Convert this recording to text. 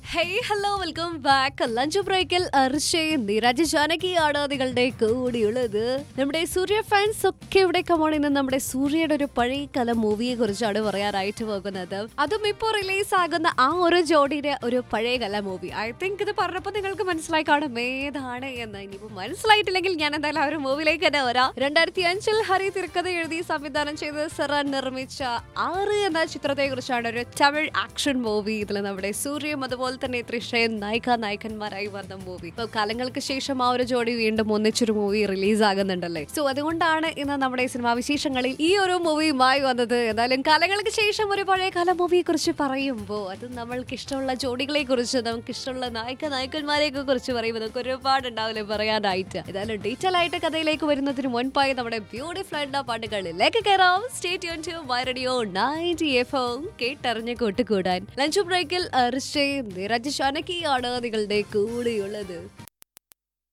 hey hello welcome back lunch ബ്രേക്കിൽ അർഷയും നിരജ് ജാനകിയാണ് നിങ്ങളുടെ കൂടിയുള്ളത് നമ്മുടെ സൂര്യ ഫാൻസ് ഒക്കെ ഇവിടെ കമോൺ ഇന്ന് നമ്മുടെ സൂര്യയുടെ ഒരു പഴയ കല മൂവിയെ കുറിച്ചാണ് പറയാനായിട്ട് പോകുന്നത് അതും ഇപ്പോൾ റിലീസ് ആകുന്ന ആ ഒരു ജോഡിയുടെ ഒരു പഴയ കല മൂവി ഐ തിങ്ക് ഇത് പറഞ്ഞപ്പോൾ നിങ്ങൾക്ക് മനസ്സിലായി കാണും ഏതാണ് എന്ന് ഇനിയിപ്പോൾ മനസ്സിലായിട്ടില്ലെങ്കിൽ ഞാൻ എന്തായാലും ആ ഒരു മൂവിയിലേക്ക് തന്നെ വരാം രണ്ടായിരത്തി അഞ്ചിൽ ഹരി തിരക്കഥ എഴുതി സംവിധാനം ചെയ്ത് സെറാൻ നിർമ്മിച്ച ആറ് എന്ന ചിത്രത്തെ കുറിച്ചാണ് ഒരു തമിഴ് ആക്ഷൻ മൂവി ഇതിൽ നമ്മുടെ സൂര്യയും അതുപോലെ തന്നെ തൃഷയും നായിക നായകന്മാരായി വന്ന മൂവി ഇപ്പൊ കാലങ്ങൾക്ക് ശേഷം ആ ഒരു ജോഡി വീണ്ടും ഒന്നിച്ചൊരു മൂവി റിലീസ് ആകുന്നുണ്ടല്ലേ സോ അതുകൊണ്ടാണ് ഇന്ന് നമ്മുടെ സിനിമാ വിശേഷങ്ങളിൽ ഈ ഒരു മൂവിയുമായി വന്നത് എന്നാലും കാലങ്ങൾക്ക് ശേഷം ഒരു പഴയ കാല മൂവിയെ കുറിച്ച് പറയുമ്പോൾ അത് നമ്മൾക്ക് ഇഷ്ടമുള്ള ജോഡികളെ കുറിച്ച് നമുക്ക് ഇഷ്ടമുള്ള നായിക നായകന്മാരെ കുറിച്ച് പറയുമ്പോൾ നമുക്ക് ഒരുപാട് ഉണ്ടാവില്ലേ പറയാനായിട്ട് ഏതായാലും ഡീറ്റെയിൽ ആയിട്ട് കഥയിലേക്ക് വരുന്നതിന് മുൻപായി നമ്മുടെ ബ്യൂട്ടിഫുൾ ആയിട്ടുള്ള പാട്ടുകളിലേക്ക് കയറാം സ്റ്റേറ്റ് യൂൺ to my radio ninety F കേട്ടറിഞ്ഞ് കൂട്ടുകൂടാൻ ലഞ്ച് ബ്രേക്കിൽ അർഷയും നിരജ് ഷനക്കിയാണ് നിങ്ങളുടെ കൂടെയുള്ളത്